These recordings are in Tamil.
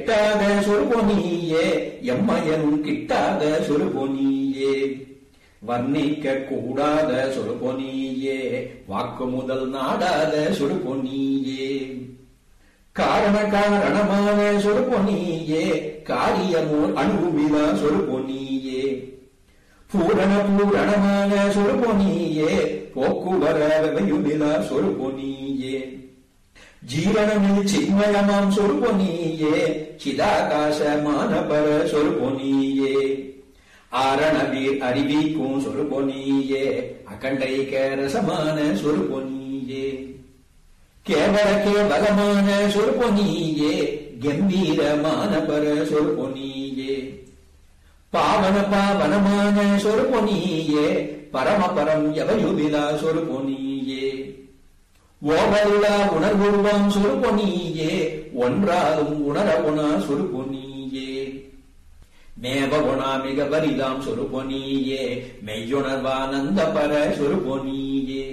எட்டாத சொருபொனியே எம்மயனும் கிட்டாத சொருபொனியே வர்ணிக்க கூடாத சொருபொனியே வாக்கு முதல் நாடாத சொருபொனியே காரண காரணமான சொருபொனியே காரியமோர் அணுகுமிலா சொருபொனியே பூரண பூரணமான சொருபொனியே போக்குவர வெவையுமிலா சொருபொனியே ஜீரணமில் சின்மயமாம் சொருபொனியே சிதாகாசமான பர சொருபொனியே ஆரணவீர் அறிவிக்கும் சொருபொனியே அகண்டைக ரசமான சொருபொனியே கேவல கேவலமான சொருபொனியே கம்பீரமான பர சொருபொனியே பாவன பாவனமான சொருபொனியே பரமபரம் எவையுமிலா சொருபொனியே ஓவலுலா உணர்வுருவாம் சொருபொனியே ஒன்றாலும் உணரவுணா சொருபொனியே மேவகுணா மிக வரிதாம் சொருபொனியே மெய்யுணர்வானந்த பர சொருபொனியே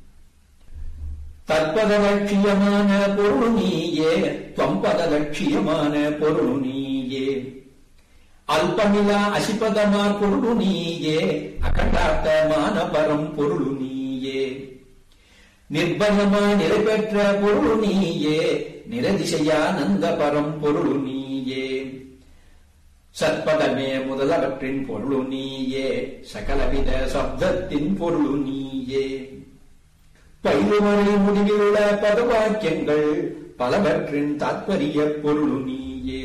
தற்பத லட்சியமான பொருள் நீயே தொம்பத லட்சியமான பொருள் நீயே அல்பமிலா அசிபதமா பொருள் நீயே அகண்டார்த்தமான பரம் பொருள் நீயே நிர்பந்தமா நிலை பெற்ற பொருள் நீயே நிரதிசையானந்த பரம் பொருள் நீயே சற்பதமே முதலவற்றின் பொருள் நீயே சகலவித சப்தத்தின் பொருள் நீயே பயிலுமறை முடிவிலுள்ள பதவாக்கியங்கள் பலவற்றின் தாத்பரிய பொருள் நீயே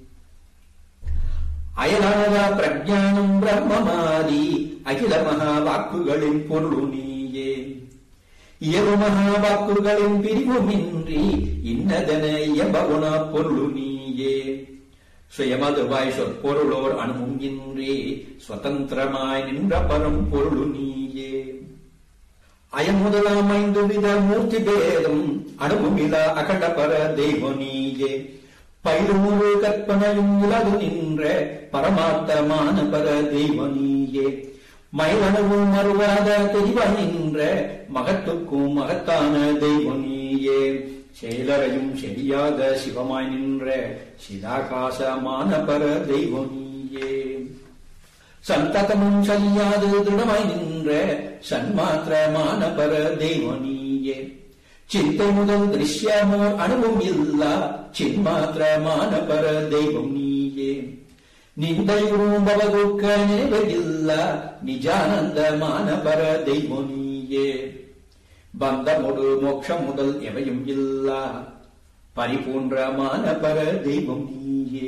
அயலானதா பிரஜானம் பிரம்மமாதி அகில மகா வாக்குகளின் பொருள் நீயே இயல்பு மகா வாக்குகளின் பிரிவுமின்றி இன்னதென இயம்பகுணா பொருள் நீயே சுயமதுவாய் சொற்பொருளோர் அணுவும் இன்றி சுதந்திரமாய் நின்ற பரம் பொருள் நீயே அயம் முதலாம் ஐந்து வித மூர்த்தி பேதம் அணுகுமிலா அகண்டபர தெய்வ நீயே பயிர்முழு கற்பனையும் உலகு நின்ற பரமார்த்தமான பர தெய்வ நீயே மயிலணுவும் மறுவாத தெய்வ நின்ற மகத்துக்கும் மகத்தான தெய்வ நீயே செயலறையும் செடியாத சிவமாய் நின்ற சிதாகாசமான பர தெய்வ நீயே சந்ததமும் சலியாது திருடமாய் நின்ற சன்மாத்திரமான பர தெய்வ நீயே சிந்தை முதல் திருஷ்யமோ அணுவும் இல்லா சின்மாத்திரமான பர தெய்வம் நீயே நிந்தையும் பவதுக்க நினைவதில்ல நிஜானந்தமான பர தெய்வம் நீயே பந்தமொடு மோட்சம் முதல் எவையும் இல்லா பரிபூன்றமான பர தெய்வம் நீயே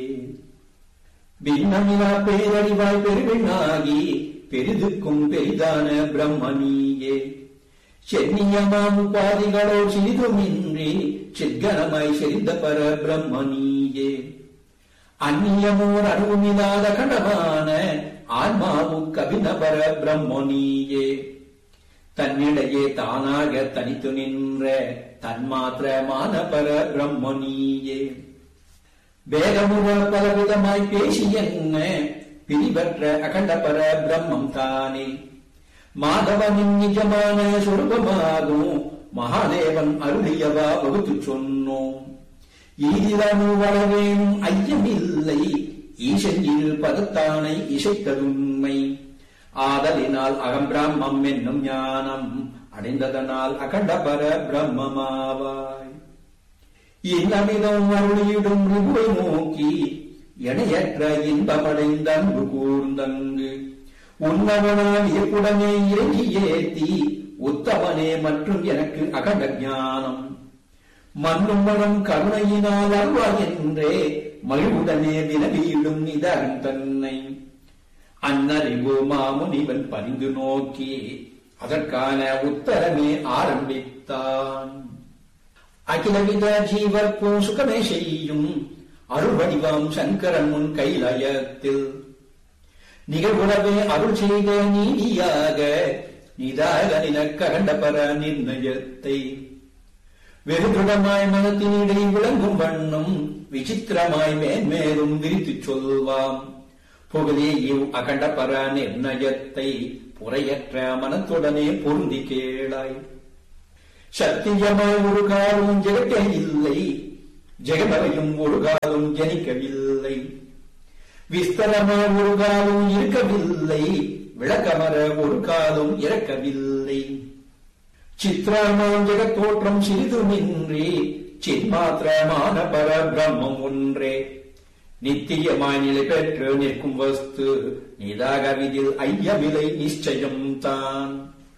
பின்னமிலா பேரறிவாய் பெருவினாகி பெரிதுக்கும் பெரிதான பிரம்மனியே சென்னியமாம் உபாதிகளோ சிறிதுமின்றி சிற்கணமாய் செறிந்த பர பிரம்மனியே அந்நியமோர் அணுவுமில்லாத கணமான ஆன்மாவுக்கு அபிநபர பிரம்மனியே தன்னிடையே தானாக தனித்து நின்ற தன்மாத்திரமான பர பிரம்மனியே வேதமுக பலவிதமாய் பேசி என்ன பிரிவற்ற அகண்ட பர பிரம்மம் தானே மாதவனின் நிஜமான சொருபமாகும் மகாதேவன் அருளியவா வகுத்து சொன்னோம் ஈதிலனு வளவேனும் ஐயமில்லை ஈசன் இரு பதத்தானை இசைத்ததுண்மை ஆதலினால் அகம் பிராமம் என்னும் ஞானம் அடைந்ததனால் அகண்ட பர பிரம்மமாவாய் இன்னமிதம் அருளியிடும் ரிபுவை நோக்கி இணையற்ற இன்பமடைந்த அன்பு கூர்ந்தங்கு உன்னவனால் இயக்குடனே இறங்கி ஏத்தி உத்தமனே மற்றும் எனக்கு அகண்ட ஞானம் மண்ணும் மனம் கருணையினால் அருள்வாய் என்றே மகிழ்வுடனே வினவியிடும் இதன் தன்னை அன்னறிவு மாமுனிவன் பரிந்து நோக்கி அதற்கான உத்தரமே ஆரம்பித்தான் அகிலவித ஜீவர்க்கும் சுகமே செய்யும் அருள்வடிவாம் சங்கரன் முன் கைலயத்தில் நிகழ்வுடவே அருள் செய்த நீதியாக நிதாக நிலக்கரண்ட பர நிர்ணயத்தை வெறுதுடமாய் மனத்தினிடை விளங்கும் வண்ணம் விசித்திரமாய் மேன்மேலும் விரித்துச் சொல்வாம் புகழே இவ் அகண்ட பர நிர்ணயத்தை புறையற்ற மனத்துடனே பொருந்தி கேளாய் சத்தியமாய் ஒரு காலம் ஜெகத்தே இல்லை ஜெகமலையும் ஒரு காலம் ஜனிக்கவில்லை விஸ்தரமாய் ஒரு காலம் இருக்கவில்லை விளக்கமர ஒரு காலம் இறக்கவில்லை சித்திரமாம் ஜெகத் தோற்றம் சிறிதுமின்றி சின்மாத்திரமான பர பிரம்மம் ஒன்றே நித்தியமாய் நிலை பெற்று நிற்கும் வஸ்து நிதாகவிதில் ஐயமில்லை நிச்சயம் தான்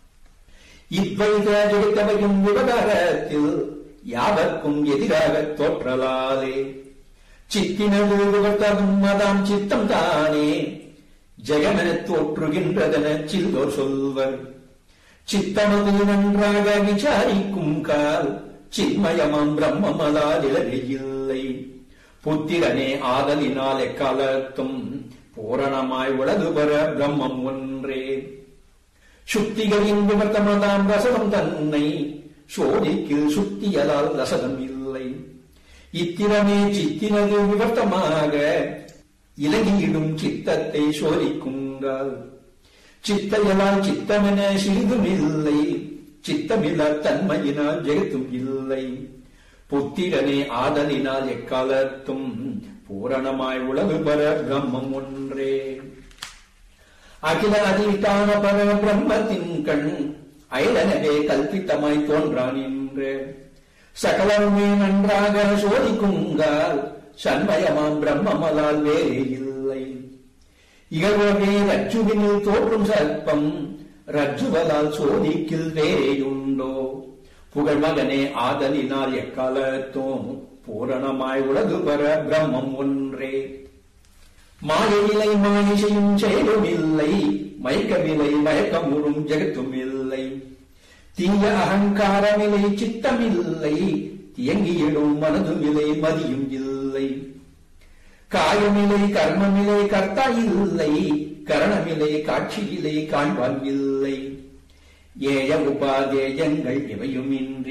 இவ்வைத ஜெகத்தவையும் விவகாரத்தில் யாவர்க்கும் எதிராக தோற்றலாலே சித்தினது விவர்த்ததும் அதாம் சித்தம் தானே ஜெகமென தோற்றுகின்றதென சில்லோர் சொல்வர் சித்தமது நன்றாக விசாரிக்கும் கால் சின்மயமாம் பிரம்மமலால் இல்லை புத்திரனே ஆதலினால் எக்காலத்தும் பூரணமாய் உலகு பெற பிரம்மம் ஒன்றே சுத்திகளின் விவர்த்தமதாம் ரசதம் தன்னை சோதிக்கு சுத்தியலால் ரசதம் இல்லை இத்திரமே சித்தினது விவர்த்தமாக இலகியிடும் சித்தத்தை சோதிக்குங்கால் சித்தையலால் சித்தமென சிறிதுமில்லை சித்தமில்ல தன்மையினால் ஜெகத்தும் இல்லை புத்திரனே ஆதலினால் எக்காலத்தும் பூரணமாய் உலகு பெற பிரம்மம் ஒன்றே அகில அதிஷ்டான பர பிரம்மத்தின் கண் அயலனவே கல்பித்தமாய் தோன்றான் என்று சகலருமே நன்றாக சோதிக்குங்கால் சண்மயமாம் பிரம்மமலால் வேறே இல்லை இகழ்வகை ரஜ்ஜுவினில் தோற்றும் சர்ப்பம் ரஜ்ஜுவலால் சோதிக்கில் வேறேயுண்டோ புகழ் மகனே ஆதலினால் எக்காலத்தோம் பூரணமாய் உலகு பெற பிரம்மம் ஒன்றே மாயவிலை மாயை செய்யும் செயலும் இல்லை மயக்கவிலை மயக்கமுறும் ஜெகத்தும் இல்லை தீய அகங்காரமில்லை சித்தமில்லை தியங்கியிடும் மனதுமில்லை மதியும் இல்லை காயமில்லை கர்மமில்லை கர்த்தா இல்லை கரணமில்லை காட்சியில்லை காண்பான் இல்லை ஏய உபாதேயங்கள் இவையும் இன்றி